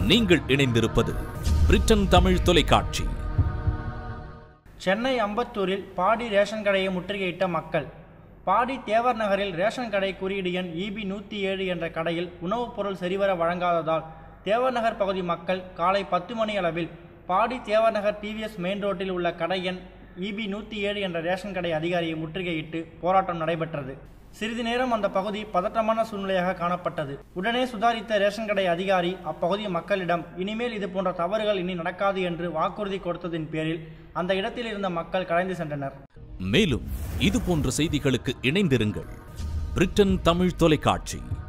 நீங்கள் இணைந்திருப்பது பிரிட்டன் தமிழ் தொலைக்காட்சி சென்னை அம்பத்தூரில் பாடி ரேஷன் கடையை முற்றுகையிட்ட மக்கள் பாடி தேவர் நகரில் ரேஷன் கடை குறியீடு எண் இபி நூற்றி ஏழு என்ற கடையில் உணவுப் பொருள் சரிவர வழங்காததால் தேவர் நகர் பகுதி மக்கள் காலை பத்து மணி அளவில் பாடி தேவர் நகர் டிவிஎஸ் மெயின் ரோட்டில் உள்ள கடை எண் இபி நூற்றி ஏழு என்ற ரேஷன் கடை அதிகாரியை முற்றுகையிட்டு போராட்டம் நடைபெற்றது சிறிது நேரம் அந்த பகுதி பதற்றமான சூழ்நிலையாக காணப்பட்டது உடனே சுதாரித்த ரேஷன் கடை அதிகாரி அப்பகுதி மக்களிடம் இனிமேல் இது போன்ற தவறுகள் இனி நடக்காது என்று வாக்குறுதி கொடுத்ததின் பேரில் அந்த இடத்தில் இருந்த மக்கள் கலைந்து சென்றனர் மேலும் இது போன்ற செய்திகளுக்கு இணைந்திருங்கள் பிரிட்டன் தமிழ் தொலைக்காட்சி